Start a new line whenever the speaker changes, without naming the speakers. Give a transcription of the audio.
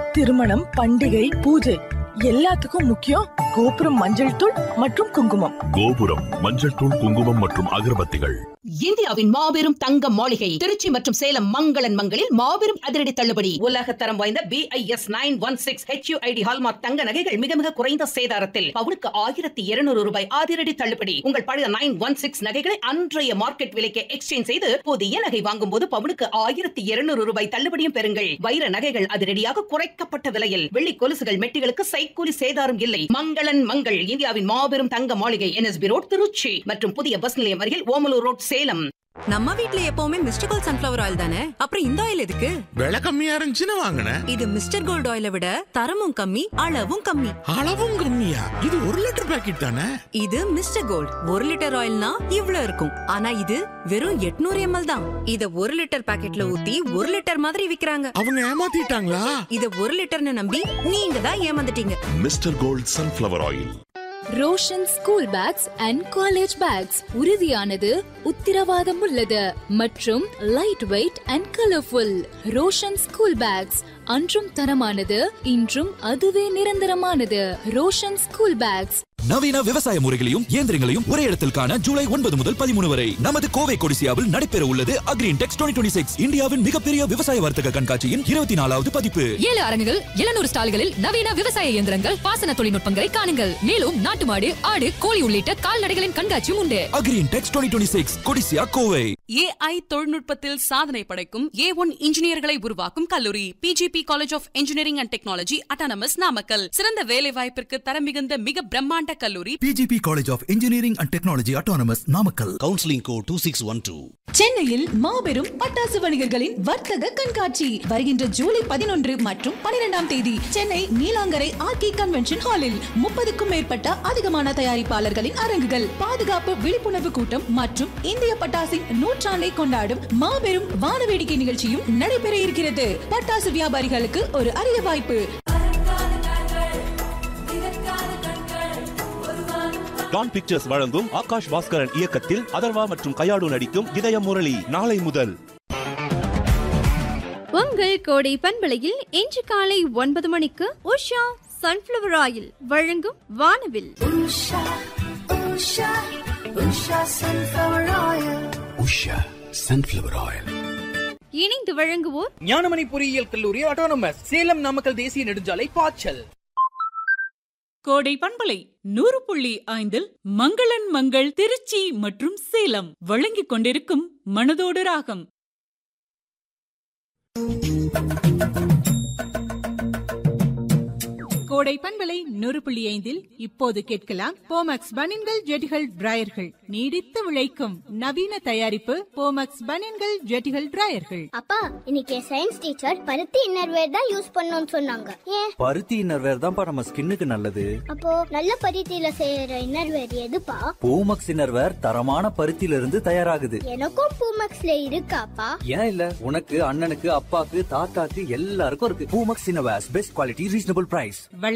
திருமணம் பண்டிகை பூஜை எல்லாத்துக்கும் முக்கியம் கோபுரம் மஞ்சள் தூள் மற்றும் குங்குமம்
கோபுரம் மஞ்சள் தூள் குங்குமம் மற்றும் அகர்பத்திகள்
இந்தியாவின் மாபெரும் தங்க மாளிகை திருச்சி மற்றும் சேலம் மங்களன் மங்களில் மாபெரும் அதிரடி தள்ளுபடி உலக தரம் வாய்ந்த B I S nine one six HUID hallmark தங்க நகைகள் மிக மிக குறைந்த சேதாரத்தில் பவுனுக்கு ஆயிரத்தி இருநூறு ரூபாய் அதிரடி தள்ளுபடி உங்கள் பழைய நைன் ஒன் சிக்ஸ் நகைகளை அன்றைய மார்க்கெட் விலைக்கு எக்ஸ்சேஞ்ச் செய்து புதிய நகை வாங்கும் போது பவுனுக்கு ஆயிரத்தி இருநூறு ரூபாய் தள்ளுபடியும் பெறுங்கள் வைர நகைகள் அதிரடியாக குறைக்கப்பட்ட விலையில் வெள்ளி கொலுசுகள் மெட்டிகளுக்கு சைக்கூலி சேதாரம் இல்லை மங்களன் மங்கள் இந்தியாவின் மாபெரும் தங்க மாளிகை என்எஸ்பி ரோட் திருச்சி மற்றும் புதிய பஸ் நிலையம் அருகில் ஓமலூர் ரோட் சேலம்
நம்ம வீட்ல எப்பவுமே மிஸ்டர் கோல்ட் சன்ஃபிளவர் ஆயில் தானே அப்புறம் இந்த ஆயில் எதுக்கு
விலை கம்மியா இருந்துச்சுன்னு வாங்கினேன்
இது மிஸ்டர் கோல்ட் ஆயிலை விட தரமும் கம்மி அளவும் கம்மி
அளவும் கம்மியா இது ஒரு லிட்டர் பாக்கெட் தானே
இது மிஸ்டர் கோல்ட் ஒரு லிட்டர் ஆயில்னா இவ்ளோ இருக்கும் ஆனா இது வெறும் 800 எம்எல் தான் இத ஒரு லிட்டர் பாக்கெட்ல ஊத்தி ஒரு லிட்டர் மாதிரி விக்கிறாங்க
அவங்க ஏமாத்திட்டாங்களா
இத ஒரு லிட்டர்னு நம்பி நீங்க தான் ஏமாந்துட்டீங்க
mister gold sunflower oil
Roshan school bags and college bags உறுதியானது உத்திரவாதம் உள்ளது மற்றும் light weight and colourful Roshan school bags அன்றும் தரமானது இன்றும் அதுவே நிரந்தரமானது ரோஷன் ஸ்கூல் பேக்ஸ்
நவீன விவசாய முறைகளையும் இயந்திரங்களையும் ஒரே இடத்தில் காண ஜூலை ஒன்பது முதல் பதிமூணு வரை நமது கோவை கொடிசியாவில் நடைபெற உள்ளது அக்ரீன் டெக்ஸ் டுவெண்ட்டி சிக்ஸ் இந்தியாவின் மிகப்பெரிய விவசாய வர்த்தக கண்காட்சியின் இருபத்தி நாலாவது பதிப்பு
ஏழு அரங்குகள் எழுநூறு ஸ்டால்களில் நவீன விவசாய இயந்திரங்கள் பாசன தொழில்நுட்பங்களை காணுங்கள் மேலும் நாட்டு மாடு ஆடு கோழி உள்ளிட்ட கால்நடைகளின் கண்காட்சியும் உண்டு
Agri Intex twenty six Codissia Kovai
AI தொழில்நுட்பத்தில் சாதனை படைக்கும் ஏ ஒன் இன்ஜினியர்களை உருவாக்கும் கல்லூரி PGP college of engineering and technology autonomous Namakkal சிறந்த வேலை வாய்ப்பிற்கு தரம் மிகுந்த மிக பிரம்மாண்ட கல்லூரி
PGP college of engineering and technology autonomous Namakkal
counselling code two six one two
சென்னையில் மாபெரும் பட்டாசு வணிகர்களின் வர்த்தக கண்காட்சி வருகின்ற ஜூலை பதினொன்று மற்றும் பனிரெண்டாம் தேதி சென்னை நீலாங்கரை ஆர்கே கன்வென்ஷன் ஹாலில் முப்பதுக்கும் மேற்பட்ட அதிகமான தயாரிப்பாளர்களின் அரங்குகள் பாதுகாப்பு விழிப்புணர்வு கூட்டம் மற்றும் இந்திய பட்டாசின் நூற்றாண்டை கொண்டாடும் மாபெரும் வானவேடிக்கை நிகழ்ச்சியும் நடைபெற இருக்கிறது பட்டாசு வியாபாரிகளுக்கு ஒரு அரிய வாய்ப்பு
டான் பிக்சர்ஸ் வழங்கும் ஆகாஷ் பாஸ்கரன் இயக்கத்தில் அதர்வா மற்றும் கயாடு நடிக்கும் இதய முரளி நாளை முதல்
உங்கள் கோடை பண்பலையில் இன்று காலை ஒன்பது மணிக்கு உஷா சன்ஃபிளவர் ஆயில் வழங்கும் வானவில்
உஷா சன்ஃபிளவர் ஆயில்
இணைந்து வழங்குவோர்
ஞானமணி பொறியியல் கல்லூரி ஆட்டோனமஸ் சேலம் நாமக்கல் தேசிய நெடுஞ்சாலை பாய்ச்சல்
கோடை பண்பலை நூறு புள்ளி ஐந்தில் மங்களன் மங்கள் திருச்சி மற்றும் சேலம் வழங்கிக் கொண்டிருக்கும் மனதோடு ராகம் கோடை பண்பலை நூறு புள்ளி ஐந்தில் இப்போது கேட்கலாம் போமக்ஸ் பனின்கள் ஜெட்டிகள் டிராயர்கள் நீடித்து விளைக்கும் நவீன தயாரிப்பு போமக்ஸ் பனின்கள் ஜெட்டிகள் டிராயர்கள்
அப்பா இன்னைக்கு சயின்ஸ் டீச்சர் பருத்தி இன்னர்வேர் தான் யூஸ் பண்ணணும்னு சொன்னாங்க ஏன்
பருத்தி இன்னர்வேர் தான்ப்பா நம்ம ஸ்கின்னுக்கு நல்லது
அப்போ நல்ல பருத்தியில செய்யற இன்னர்வேர் எதுப்பா
பூமக்ஸ் இன்னர்வேர் தரமான பருத்தியில இருந்து தயாராகுது
எனக்கும் பூமக்ஸ்ல இருக்காப்பா
ஏன் இல்ல உனக்கு அண்ணனுக்கு அப்பாக்கு தாத்தாக்கு எல்லாருக்கும் இருக்கு Poomex innerwears best quality reasonable price